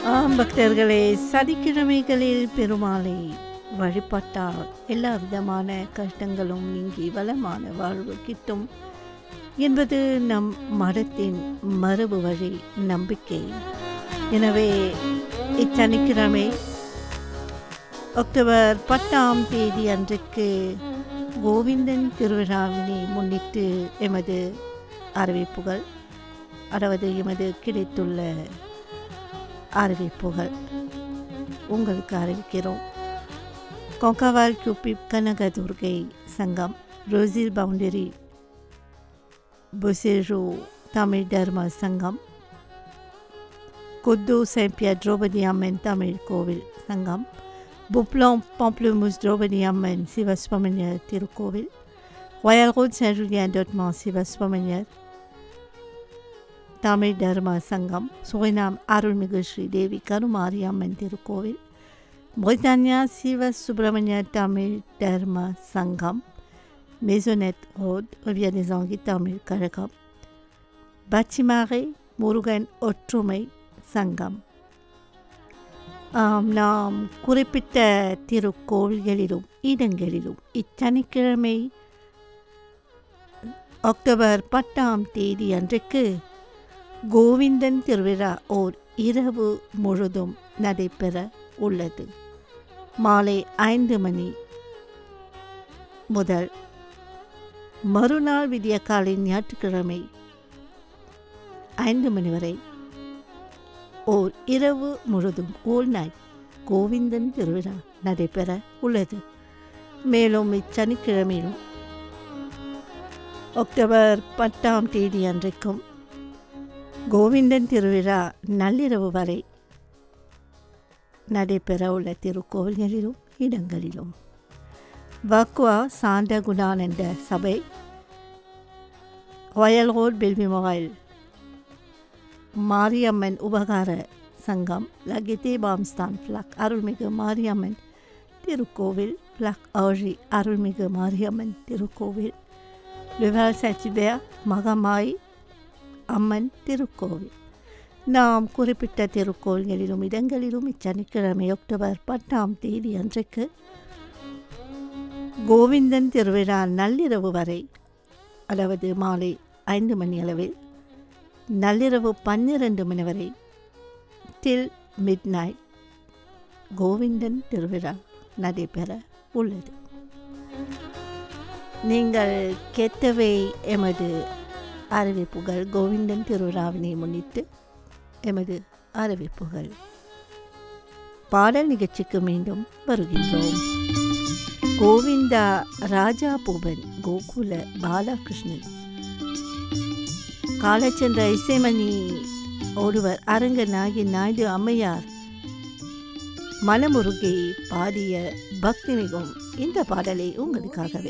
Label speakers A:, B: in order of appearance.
A: ஆம் பக்தர்களே சனிக்கிழமைகளில் பெருமாளை வழிபட்டால் எல்லா விதமான கஷ்டங்களும் நீங்கி வளமான வாழ்வு கிட்டும் என்பது நம் மதத்தின் மரபு வழி நம்பிக்கை எனவே இச்சனிக்கிழமை அக்டோபர் பத்தாம் தேதி அன்றைக்கு கோவிந்தன் திருவிழாவினை முன்னிட்டு எமது அறிவிப்புகள் அதாவது எமது கிடைத்துள்ள அறிவிப்புகள் உங்களுக்கு அறிவிக்கிறோம் கொங்கவால் குப்பிப் கனகதுர்கை சங்கம் ரோசில் பவுண்டரி புசேரு தமிழ் தர்ம சங்கம் குத்து செம்பியா திரௌபதி அம்மன் தமிழ் கோவில் சங்கம் புப்ளோம் பாம்ப்ளூமுஸ் திரௌபதி அம்மன் சிவசுவமணியர் திருக்கோவில் ராயல் ரோட் சென்ட் ஜூலியன் டொட்மான் சிவசுவமணியர் தமிழ் தர்ம சங்கம் சுவைனாம் அருள்மிகு ஸ்ரீ தேவி கருமாரி அம்மன் திருக்கோவில் பிரித்தானியா சிவ சுப்பிரமணிய தமிழ் தர்ம சங்கம் மேசோனெட் ரோட் வியனிசாங்கி தமிழ் கழகம் பச்சிமாறை முருகன் ஒற்றுமை சங்கம் ஆம், நாம் குறிப்பிட்ட திருக்கோவில்களிலும் இடங்களிலும் இச்சனிக்கிழமை அக்டோபர் பத்தாம் தேதி அன்றைக்கு கோவிந்தன் திருவிழா ஓர் இரவு முழுதும் நடைபெற உள்ளது மாலை ஐந்து மணி முதல் மறுநாள் விடியற்காலை ஞாயிற்றுக்கிழமை ஐந்து மணி வரை ஓர் இரவு முழுதும் ஓல் நைட் கோவிந்தன் திருவிழா நடைபெற உள்ளது மேலும் இச்சனிக்கிழமையிலும் அக்டோபர் பத்தாம் தேதி அன்றைக்கும் கோவிந்தன் திருவிழா நள்ளிரவு வரை நடைபெற உள்ள திருக்கோவில்களிலும் இடங்களிலும் வக்வா சாந்த குணானந்த சபை ராயல் ரோட் பெல்வி மொபைல் மாரியம்மன் உபகார சங்கம் லகிதே பாம்ஸ்தான் பிளாக் அருள்மிகு மாரியம்மன் திருக்கோவில் பிளாக் ஆழி அருள்மிகு மாரியம்மன் திருக்கோவில் லிவால் சச்சிபேயா மகமாய் அம்மன் திருக்கோவில் நாம் குறிப்பிட்ட திருக்கோவில்களிலும் இடங்களிலும் இச்சனிக்கிழமை அக்டோபர் பத்தாம் தேதி அன்றைக்கு கோவிந்தன் திருவிழா நள்ளிரவு வரை அதாவது மாலை ஐந்து மணி அளவில் நள்ளிரவு பன்னிரண்டு மணி வரை டில் மிட் நைட் கோவிந்தன் திருவிழா நடைபெற உள்ளது நீங்கள் கேட்டவை எமது அறிவிப்புகள் கோவிந்தன் திருவிழாவினை முன்னிட்டு எமது அறிவிப்புகள் பாடல் நிகழ்ச்சிக்கு மீண்டும் வருகின்றோம் கோவிந்தா ராஜா பூபன் கோகுல பாலகிருஷ்ணன் காலச்சென்ற இசைமணி ஒருவர் அரங்கநாயகி நாயுடு அம்மையார் மனமுருகி பாடிய பக்தி மிகும் இந்த பாடலை உங்களுக்காகவே